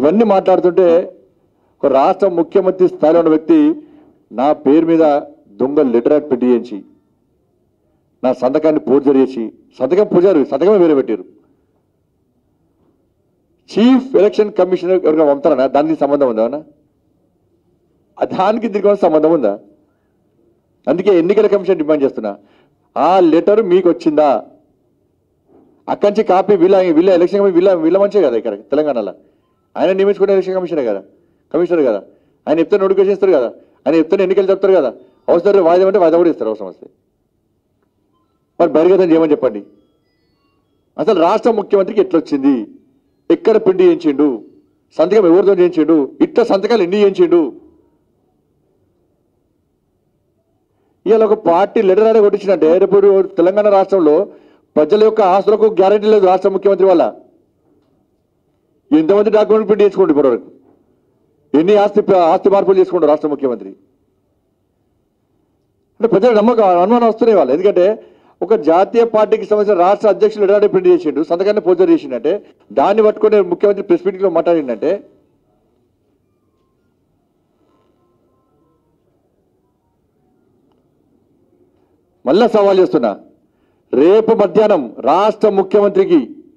ఇవన్నీ మాట్లాడుతుంటే ఒక రాష్ట్ర ముఖ్యమంత్రి స్థాయిలో ఉన్న వ్యక్తి నా పేరు మీద దొంగ లెటర్ యాడ్ పెట్టి చేయించి నా సంతకాన్ని పూజరు చేసి సంతకం పూజారు సంతకమే వేరే పెట్టారు చీఫ్ ఎలక్షన్ కమిషనర్ ఎవరిగా పంపుతారనా దానికి సంబంధం ఉందా అన్నా? ఆ దానికి దీనికి ఏమైనా సంబంధం ఉందా అందుకే ఎన్నికల కమిషన్ డిమాండ్ చేస్తున్నా ఆ లెటర్ మీకు వచ్చిందా అక్కడి నుంచి కాపీ వీళ్ళ వీళ్ళ ఎలక్షన్ కమిషన్ వీళ్ళ వీళ్ళ మంచే కదా ఇక్కడ తెలంగాణలో ఆయన నియమించుకునే ఎలక్షన్ కమిషనే కదా కమిషనర్ కదా ఆయన చెప్తే నోటిఫికేషన్ ఇస్తారు కదా ఆయన చెప్తే ఎన్నికలు చెప్తారు కదా అవసరం వాయిదా అంటే వాయిదా కూడా ఇస్తారు అవసరం వస్తే మరి బహిర్గతం చేయమని చెప్పండి అసలు రాష్ట్ర ముఖ్యమంత్రికి ఎట్లా వచ్చింది ఎక్కడ పిండి చేయించిండు సంతకం ఎవరితో చేయించిండు ఇట్ట సంతకాలు ఎన్ని చేయించిండు ఇవాళ ఒక పార్టీ లెటర్ అనేది కొట్టించినట్టే రేపు తెలంగాణ రాష్ట్రంలో ప్రజల యొక్క ఆస్తులకు గ్యారంటీ లేదు రాష్ట్ర ముఖ్యమంత్రి వల్ల ఎంతమంది డాక్యుమెంట్ ప్రింట్ చేసుకోండి ఇప్పటివరకు ఎన్ని ఆస్తి ఆస్తి మార్పులు చేసుకుంటారు రాష్ట్ర ముఖ్యమంత్రి అంటే ప్రజల నమ్మకం అనుమానం వస్తున్నాయి వాళ్ళు ఎందుకంటే ఒక జాతీయ పార్టీకి సంబంధించిన రాష్ట్ర అధ్యక్షులు ఎలాంటి ప్రింట్ చేసిండు సంతకాన్ని పోజర్ చేసిండంటే దాన్ని పట్టుకొని ముఖ్యమంత్రి ప్రెస్ మీటింగ్ లో మాట్లాడిందంటే మళ్ళా సవాల్ చేస్తున్నా రేపు మధ్యాహ్నం రాష్ట్ర ముఖ్యమంత్రికి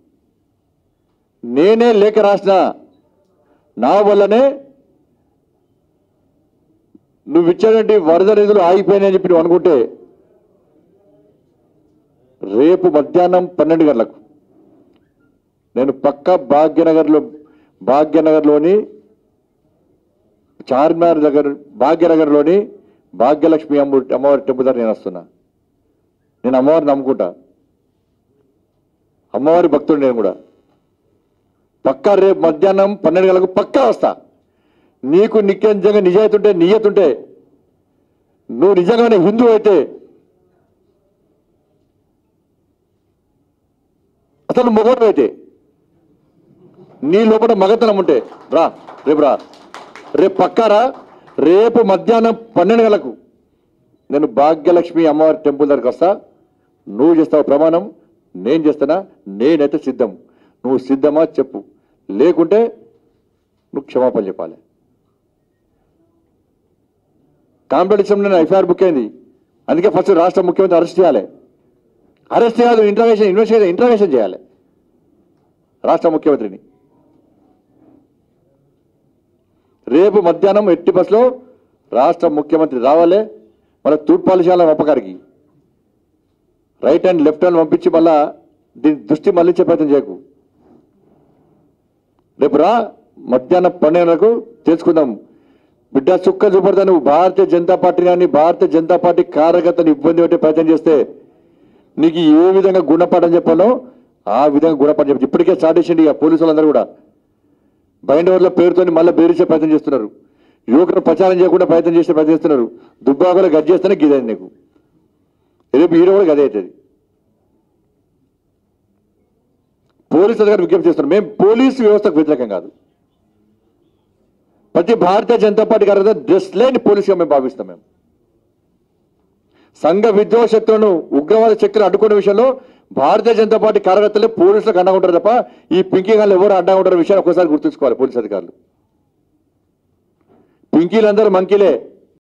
నేనే లేఖ రాసిన నా వల్లనే నువ్వు ఇచ్చేటువంటి వరద నిధులు ఆగిపోయినాయని చెప్పి నువ్వు అనుకుంటే రేపు మధ్యాహ్నం పన్నెండు గంటలకు నేను పక్క భాగ్యనగర్లో భాగ్యనగర్లోని చార్మినార్ దగ్గర భాగ్యనగర్లోని భాగ్యలక్ష్మి అమ్మ అమ్మవారి టెంపుల్ దగ్గర నేను వస్తున్నా నేను అమ్మవారిని నమ్ముకుంటా అమ్మవారి భక్తుడు నేను కూడా పక్కా రేపు మధ్యాహ్నం పన్నెండు గంటలకు పక్కా వస్తా నీకు నిత్య నిజంగా నిజాయితీ ఉంటే నియత ఉంటే నువ్వు నిజంగానే హిందూ అయితే అసలు మొగడు అయితే నీ లోపల మగతనం ఉంటే రా రేపు రా రేపు పక్కారా రేపు మధ్యాహ్నం పన్నెండు గంటలకు నేను భాగ్యలక్ష్మి అమ్మవారి టెంపుల్ దగ్గరికి వస్తా నువ్వు చేస్తావు ప్రమాణం నేను చేస్తానా నేనైతే సిద్ధం నువ్వు సిద్ధమా చెప్పు లేకుంటే నువ్వు క్షమాపణ చెప్పాలి కాంపిటీషన్ నేను ఎఫ్ఐఆర్ బుక్ అయింది అందుకే ఫస్ట్ రాష్ట్ర ముఖ్యమంత్రి అరెస్ట్ చేయాలి అరెస్ట్ చేయాలి ఇంట్రాగేషన్ ఇన్వెస్టిగేషన్ ఇంట్రాగేషన్ చేయాలి రాష్ట్ర ముఖ్యమంత్రిని రేపు మధ్యాహ్నం ఎట్టి బస్సులో రాష్ట్ర ముఖ్యమంత్రి రావాలి మళ్ళీ తూర్పాలు చేయాలి అప్పగారికి రైట్ హ్యాండ్ లెఫ్ట్ హ్యాండ్ పంపించి మళ్ళా దీని దృష్టి మళ్ళించే ప్రయత్నం చేయకు రేపు రా మధ్యాహ్నం పన్నెండులకు తెలుసుకుందాం బిడ్డ చుక్క చూపడతా నువ్వు భారతీయ జనతా పార్టీ కానీ భారతీయ జనతా పార్టీ కార్యకర్తను ఇబ్బంది పెట్టే ప్రయత్నం చేస్తే నీకు ఏ విధంగా గుణపాఠం చెప్పాలో ఆ విధంగా గుణపాఠం చెప్పి ఇప్పటికే స్టార్ట్ చేసిండి ఇక పోలీసు వాళ్ళందరూ కూడా బైండవర్ల పేరుతో మళ్ళీ బెదిరించే ప్రయత్నం చేస్తున్నారు యువకులు ప్రచారం చేయకుండా ప్రయత్నం చేసే ప్రయత్నం చేస్తున్నారు దుబ్బాకలో గది చేస్తేనే గిదేది నీకు రేపు హీరో కూడా గదే అవుతుంది పోలీసు అధికారులు విజ్ఞప్తి చేస్తున్నారు మేము పోలీసు వ్యవస్థకు వ్యతిరేకం కాదు ప్రతి భారతీయ జనతా పార్టీ గారి డ్రెస్ లేని పోలీసుగా మేము భావిస్తాం మేము సంఘ విద్రోహ శక్తులను ఉగ్రవాద శక్తులు అడ్డుకునే విషయంలో భారతీయ జనతా పార్టీ కార్యకర్తలే పోలీసులకు అండగా ఉంటారు తప్ప ఈ పింకీ గాళ్ళు ఎవరు అండగా ఉంటారు విషయాన్ని ఒకసారి గుర్తుంచుకోవాలి పోలీసు అధికారులు పింకీలందరూ మంకీలే